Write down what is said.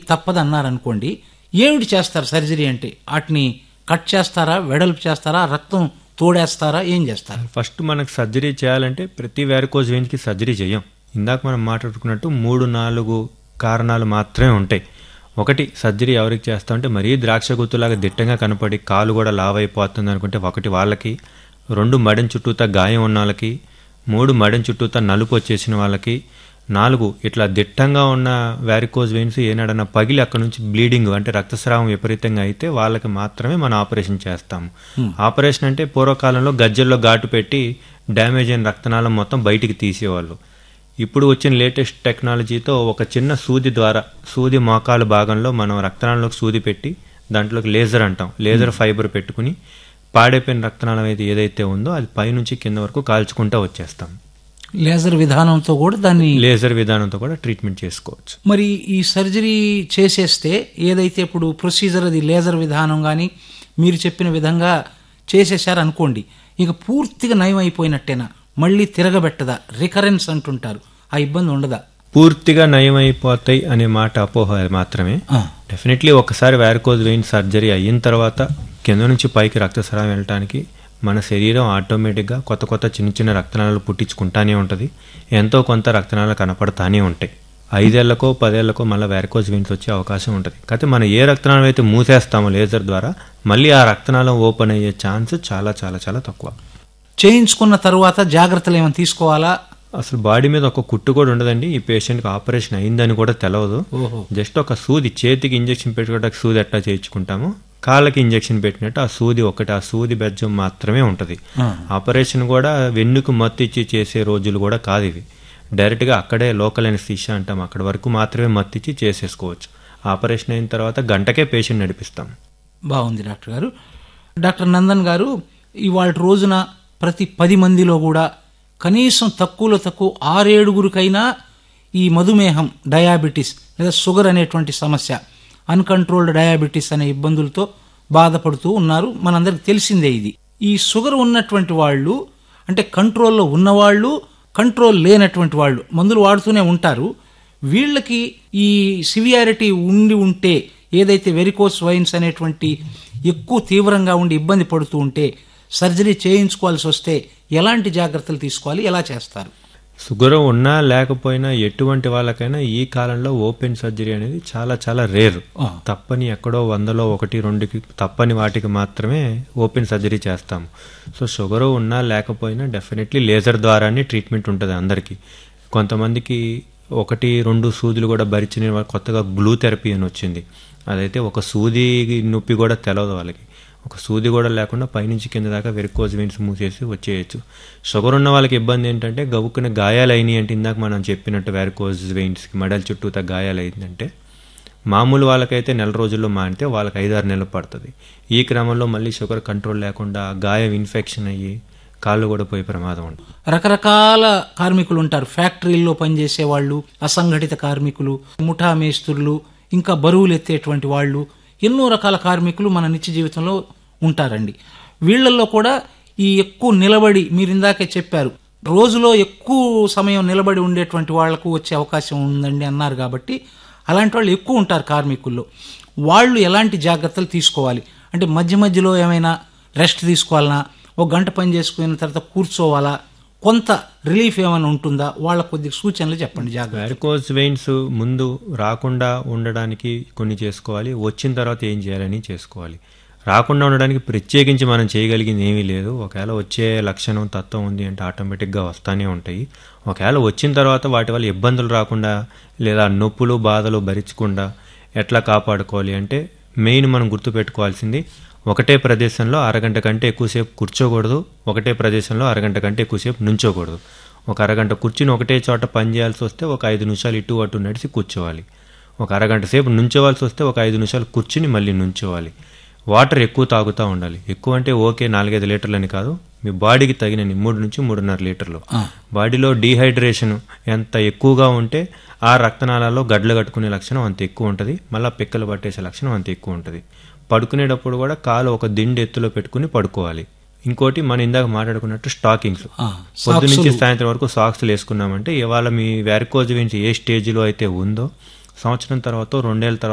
తప్పదు అన్నారనుకోండి ఏమిటి చేస్తారు సర్జరీ అంటే వాటిని కట్ చేస్తారా వెడల్పు చేస్తారా రక్తం తోడేస్తారా ఏం చేస్తారు ఫస్ట్ మనకు సర్జరీ చేయాలంటే ప్రతి వ్యారికోజ్ వెయిన్కి సర్జరీ చేయం ఇందాక మనం మాట్లాడుకున్నట్టు మూడు నాలుగు కారణాలు మాత్రమే ఉంటాయి ఒకటి సర్జరీ ఎవరికి చేస్తామంటే మరీ ద్రాక్ష గుత్తులాగా దిట్టంగా కనపడి కాలు కూడా లావ్ అయిపోతుంది అనుకుంటే ఒకటి వాళ్ళకి రెండు మడెం చుట్టూతా గాయం ఉన్న వాళ్ళకి మూడు మడెం చుట్టూతా నలుపు వచ్చేసిన వాళ్ళకి నాలుగు ఇట్లా దిట్టంగా ఉన్న వ్యారికోజ్ వెయిన్స్ ఏనాడన్నా పగిలి అక్కడ నుంచి బ్లీడింగ్ అంటే రక్తస్రావం విపరీతంగా అయితే వాళ్ళకి మాత్రమే మనం ఆపరేషన్ చేస్తాము ఆపరేషన్ అంటే పూర్వకాలంలో గజ్జల్లో ఘాటు పెట్టి డ్యామేజ్ అయిన రక్తనాళం మొత్తం బయటికి తీసేవాళ్ళు ఇప్పుడు వచ్చిన లేటెస్ట్ టెక్నాలజీతో ఒక చిన్న సూది ద్వారా సూది మోకాల భాగంలో మనం రక్తనాళంలోకి సూది పెట్టి దాంట్లోకి లేజర్ అంటాం లేజర్ ఫైబర్ పెట్టుకుని పాడైపోయిన రక్తనాళం అయితే ఏదైతే ఉందో అది పైనుంచి కింద వరకు కాల్చుకుంటూ వచ్చేస్తాం లేజర్ విధానంతో కూడా దాన్ని లేజర్ విధానంతో కూడా ట్రీట్మెంట్ చేసుకోవచ్చు మరి ఈ సర్జరీ చేసేస్తే ఏదైతే ఇప్పుడు ప్రొసీజర్ అది లేజర్ విధానం కానీ మీరు చెప్పిన విధంగా చేసేసారు అనుకోండి ఇక పూర్తిగా నయం అయిపోయినట్టేనా మళ్ళీ తిరగబెట్టదా రికరెన్స్ అంటుంటారు ఆ ఇబ్బంది ఉండదా పూర్తిగా నయం అయిపోతాయి అనే మాట అపోహ మాత్రమే ఆ, డెఫినెట్లీ ఒకసారి వ్యారికోజ్ వెయిన్ సర్జరీ అయిన తర్వాత కింద నుంచి పైకి రక్తస్రావం వెళ్ళటానికి మన శరీరం ఆటోమేటిక్గా కొత్త కొత్త చిన్న చిన్న రక్తనాళాలు పుట్టించుకుంటానే ఉంటుంది ఎంతో కొంత రక్తనాళాలు కనపడతానే ఉంటాయి ఐదేళ్లకో పదేళ్లకో మళ్ళీ వ్యారికోజ్ వెయిన్స్ వచ్చే అవకాశం ఉంటుంది కాకపోతే మనం ఏ రక్తనాళం అయితే మూసేస్తామో లేజర్ ద్వారా మళ్ళీ ఆ రక్తనాళం ఓపెన్ అయ్యే ఛాన్స్ చాలా చాలా చాలా తక్కువ చేయించుకున్న తర్వాత జాగ్రత్తలు ఏమైనా తీసుకోవాలా అసలు బాడీ మీద ఒక కుట్టు కూడా ఉండదండి ఈ పేషెంట్కి ఆపరేషన్ అయిందని కూడా తెలియదు ఓహో జస్ట్ ఒక సూది చేతికి ఇంజెక్షన్ పెట్టుకోవడానికి సూది ఎట్లా చేయించుకుంటామో కాళ్ళకి ఇంజెక్షన్ పెట్టినట్టు ఆ సూది ఒకటి ఆ సూది బెజ్జం మాత్రమే ఉంటుంది ఆ. ఆపరేషన్ కూడా వెన్నుకు మత్తు ఇచ్చి చేసే రోజులు కూడా కాదు ఇవి డైరెక్ట్గా అక్కడే లోకల్ అనస్థీషియా అంటాం అక్కడ వరకు మాత్రమే మత్తు ఇచ్చి చేసేసుకోవచ్చు ఆపరేషన్ అయిన తర్వాత గంటకే పేషెంట్ నడిపిస్తాం బాగుంది డాక్టర్ గారు డాక్టర్ నందన్ గారు ఇవాళ రోజున ప్రతి పది మందిలో కూడా కనీసం తక్కువలో తక్కువ ఆరేడుగురికైనా ఈ మధుమేహం డయాబెటీస్ లేదా షుగర్ అనేటువంటి సమస్య అన్కంట్రోల్డ్ డయాబెటీస్ అనే ఇబ్బందులతో బాధపడుతూ ఉన్నారు మనందరికి తెలిసిందే ఇది ఈ షుగర్ ఉన్నటువంటి వాళ్ళు అంటే కంట్రోల్లో ఉన్నవాళ్ళు కంట్రోల్ లేనటువంటి వాళ్ళు మందులు వాడుతూనే ఉంటారు వీళ్ళకి ఈ సివియారిటీ ఉండి ఉంటే ఏదైతే వెరికోస్ వైన్స్ అనేటువంటి ఎక్కువ తీవ్రంగా ఉండి ఇబ్బంది పడుతూ ఉంటే సర్జరీ చేయించుకోవాల్సి వస్తే ఎలాంటి జాగ్రత్తలు తీసుకోవాలి ఎలా చేస్తారు షుగర్ ఉన్నా లేకపోయినా ఎటువంటి వాళ్ళకైనా ఈ కాలంలో ఓపెన్ సర్జరీ అనేది చాలా చాలా రేర్ ఆ. తప్పని ఎక్కడో వందలో ఒకటి రెండుకి తప్పని వాటికి మాత్రమే ఓపెన్ సర్జరీ చేస్తాము సో షుగర్ ఉన్నా లేకపోయినా డెఫినెట్లీ లేజర్ ద్వారానే ట్రీట్మెంట్ ఉంటుంది అందరికీ కొంతమందికి ఒకటి రెండు సూదులు కూడా భరించిన వాళ్ళు కొత్తగా గ్లూ థెరపీ అని వచ్చింది అదైతే ఒక సూది నొప్పి కూడా తెలవదు వాళ్ళకి ఒక సూది కూడా లేకుండా పైనుంచి కింద దాకా వెరికోజ్ వెయిన్స్ మూసేసి వచ్చేయచ్చు షుగర్ ఉన్న వాళ్ళకి ఇబ్బంది ఏంటంటే గవుక్కున గాయాలు అయినాయి అంటే ఇందాక మనం చెప్పినట్టు వెరికోజ్ వెయిన్స్కి మెడల్ చుట్టూతా గాయాలు అయిందంటే మామూలు వాళ్ళకైతే నెల రోజుల్లో మానితే వాళ్ళకి ఐదారు నెలలు పడుతుంది ఈ క్రమంలో మళ్ళీ షుగర్ కంట్రోల్ లేకుండా గాయం ఇన్ఫెక్షన్ అయ్యి కాళ్ళు కూడా పోయే ప్రమాదం ఉంటుంది రకరకాల కార్మికులు ఉంటారు ఫ్యాక్టరీల్లో పనిచేసే వాళ్ళు అసంఘటిత కార్మికులు ముఠా మేస్తులు ఇంకా బరువులు ఎత్తేటువంటి వాళ్ళు ఎన్నో రకాల కార్మికులు మన నిత్య జీవితంలో ఉంటారండి వీళ్ళల్లో కూడా ఈ ఎక్కువ నిలబడి మీరు ఇందాకే చెప్పారు రోజులో ఎక్కువ సమయం నిలబడి ఉండేటువంటి వాళ్లకు వచ్చే అవకాశం ఉందండి అన్నారు కాబట్టి అలాంటి వాళ్ళు ఎక్కువ ఉంటారు కార్మికుల్లో వాళ్ళు ఎలాంటి జాగ్రత్తలు తీసుకోవాలి అంటే మధ్య మధ్యలో ఏమైనా రెస్ట్ తీసుకోవాలనా ఒక గంట పని చేసుకున్న తర్వాత కూర్చోవాలా కొంత రిలీఫ్ ఏమైనా ఉంటుందా వాళ్ళ కొద్ది సూచనలు చెప్పండి జాగ్రత్త వెరికోజ్ వెయిన్స్ ముందు రాకుండా ఉండడానికి కొన్ని చేసుకోవాలి వచ్చిన తర్వాత ఏం చేయాలని చేసుకోవాలి రాకుండా ఉండడానికి ప్రత్యేకించి మనం చేయగలిగింది ఏమీ లేదు ఒకవేళ వచ్చే లక్షణం తత్వం ఉంది అంటే ఆటోమేటిక్గా వస్తూనే ఉంటాయి ఒకవేళ వచ్చిన తర్వాత వాటి వల్ల ఇబ్బందులు రాకుండా లేదా నొప్పులు బాధలు భరించకుండా ఎట్లా కాపాడుకోవాలి అంటే మెయిన్ మనం గుర్తుపెట్టుకోవాల్సింది ఒకటే ప్రదేశంలో అరగంట కంటే ఎక్కువసేపు కూర్చోకూడదు ఒకటే ప్రదేశంలో అరగంట కంటే ఎక్కువసేపు నుంచోకూడదు ఒక అరగంట కూర్చుని ఒకటే చోట పని చేయాల్సి వస్తే ఒక ఐదు నిమిషాలు ఇటు అటు నడిచి కూర్చోవాలి ఒక అరగంట సేపు నుంచోవాల్సి వస్తే ఒక ఐదు నిమిషాలు కూర్చుని మళ్ళీ నుంచోవాలి వాటర్ ఎక్కువ తాగుతూ ఉండాలి ఎక్కువ అంటే ఓకే నాలుగైదు లీటర్లని కాదు మీ బాడీకి తగినన్ని మూడు నుంచి మూడున్నర లీటర్లు బాడీలో డీహైడ్రేషన్ ఎంత ఎక్కువగా ఉంటే ఆ రక్తనాళాల్లో గడ్డలు కట్టుకునే లక్షణం అంత ఎక్కువ ఉంటుంది మళ్ళీ పిక్కలు పట్టేసే లక్షణం అంత ఎక్కువ ఉంటుంది పడుకునేటప్పుడు కూడా కాలు ఒక దిండు ఎత్తులో పెట్టుకుని పడుకోవాలి ఇంకోటి మనం ఇందాక మాట్లాడుకున్నట్టు స్టాకింగ్స్ ఆ, పొద్దు నుంచి సాయంత్రం వరకు సాక్స్లు వేసుకున్నామంటే ఇవాళ మీ వ్యారికోజ్ వెయిన్స్ ఏ స్టేజ్లో అయితే ఉందో సంవత్సరం తర్వాత రెండేళ్ల తర్వాత